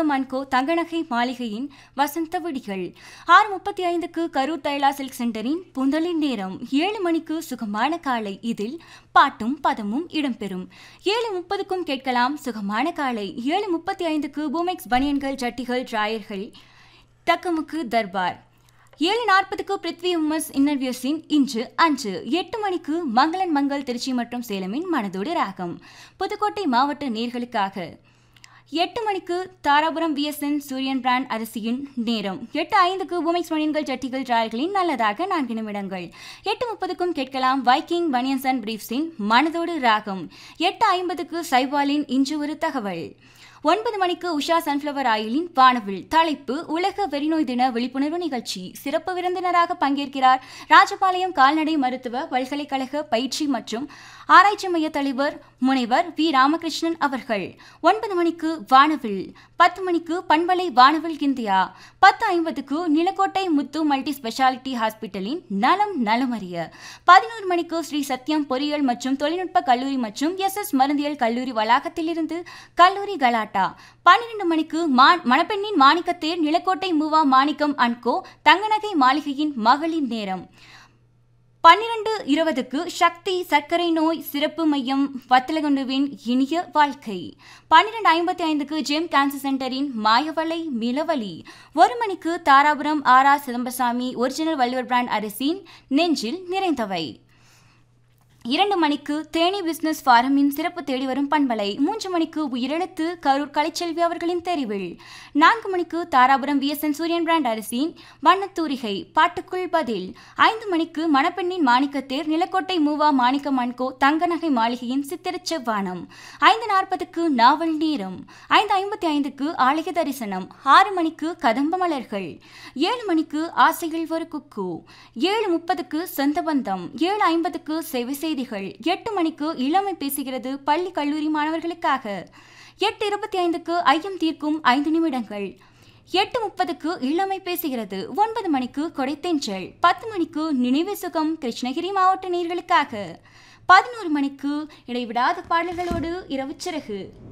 மாணிக்கம் and Co தங்கநகை மாளிகையின் வசந்த விடிகள் ஆறு முப்பத்தி ஐந்துக்கு கரூர் தைலா சில்க் சென்டரின் புந்தலின் நேரம் ஏழு மணிக்கு சுகமான காலை இதில் பாட்டும் பதமும் இடம்பெறும் ஏழு முப்பதுக்கும் கேட்கலாம் சுகமான காலை ஏழு முப்பத்தி ஐந்துக்கு பூமெக்ஸ் பனியன்கள் ஜட்டிகள் டிராயர்கள் தக்கமுக்கு தர்பார் ஏழு நாற்பதுக்கு பிருத்வி உமஸ் இன்டர்வியூஸின் இன்று அன்று எட்டு மணிக்கு மங்களன் மங்கள் திருச்சி மற்றும் சேலமின் மனதோடு ராகம் புதுக்கோட்டை மாவட்ட நேர்களுக்காக எட்டு மணிக்கு தாராபுரம் பிஎஸ்என் சூரியன் பிராண்ட் அரிசியின் நேரம் எட்டு ஐந்துக்கு உமெக்ஸ் பனியன்கள் ஜட்டிகள் டிராயர்களின் நல்லதாக நான்கு நிமிடங்கள் எட்டு முப்பதுக்கும் கேட்கலாம் வைக்கிங் பனியன்ஸ் அண்ட் பிரீஃப்ஸின் மனதோடு ராகம் எட்டு ஐம்பதுக்கு சைவாலின் இன்று ஒரு தகவல் ஒன்பது மணிக்கு உஷா சன்ஃப்ளவர் ஆயிலின் வானவில் தலைப்பு உலக வெறிநோய் தின விழிப்புணர்வு நிகழ்ச்சி சிறப்பு விருந்தினராக பங்கேற்கிறார் ராஜபாளையம் கால்நடை மருத்துவ பல்கலைக்கழக பயிற்சி மற்றும் ஆராய்ச்சி மைய தலைவர் முனைவர் வி ராமகிருஷ்ணன் அவர்கள் ஒன்பது மணிக்கு வானவில் பத்து மணிக்கு பண்பலை வானவில் இந்தியா பத்து ஐம்பதுக்கு நிலக்கோட்டை முத்து மல்டி ஸ்பெஷாலிட்டி ஹாஸ்பிட்டலின் நலம் நலமறிய பதினோரு மணிக்கு ஸ்ரீ சத்யம் பொறியியல் மற்றும் தொழில்நுட்ப கல்லூரி மற்றும் எஸ் எஸ் மருந்தியல் கல்லூரி வளாகத்திலிருந்து கல்லூரி கலாட்டா பன்னிரண்டு மணிக்கு மா மணப்பெண்ணின் மாணிக்கத்தேர் நிலக்கோட்டை மூவா மாணிக்கம் அன்கோ தங்கநகை மாளிகையின் மகளின் நேரம் பன்னிரண்டு இருபதுக்கு சக்தி சர்க்கரை நோய் சிறப்பு மையம் வத்தலகுண்டுவின் இனிய வாழ்க்கை பன்னிரண்டு ஐம்பத்தி ஐந்துக்கு ஜெம் கேன்சர் சென்டரின் மாயவலை மிளவலி ஒரு மணிக்கு Dharapuram R R Chidambaraswamy original Valluvar brand அரிசியின் நெஞ்சில் நிறைந்தவை இரண்டு மணிக்கு தேனி பிசினஸ் ஃபாரமின் சிறப்பு தேடி வரும் பண்பலை மூன்று மணிக்கு உயிரெழுத்து கரூர் கலைச்செல்வி அவர்களின் தெரிவில் நான்கு மணிக்கு தாராபுரம் விஎஸ்என் சூரியன் பிராண்ட் அரிசியின் வண்ணத்தூரிகை பாட்டுக்குள் பதில் ஐந்து மணிக்கு மணப்பெண்ணின் மாணிக்கத்தேர் நிலக்கோட்டை மூவா மாணிக்க மண்கோ தங்கநகை மாளிகையின் சித்திரச் செவ்வானம் ஐந்து நாற்பதுக்கு நாவல் நேரம் ஐந்து ஐம்பத்தி ஐந்துக்கு ஆலய தரிசனம் ஆறு மணிக்கு கதம்ப மலர்கள் ஏழு மணிக்கு ஆசைகள் ஒரு குக்கு ஏழு முப்பதுக்கு சொந்த பந்தம் ஏழு ஐம்பதுக்கு சேவை செய்திகள் எட்டு மணிக்கு இளமை பேசுகிறது பள்ளி கல்லூரி மாணவர்களுக்காக எட்டு இருபத்தி ஐந்துக்கு ஐயம் தீர்க்கும் ஐந்து நிமிடங்கள் எட்டு முப்பதுக்கு இளமை பேசுகிறது ஒன்பது மணிக்கு கொடைத்தெஞ்சல் பத்து மணிக்கு நினைவு சுகம் கிருஷ்ணகிரி மாவட்ட நேர்களுக்காக பதினோரு மணிக்கு இடைவிடாத பாடல்களோடு இரவு சிறகு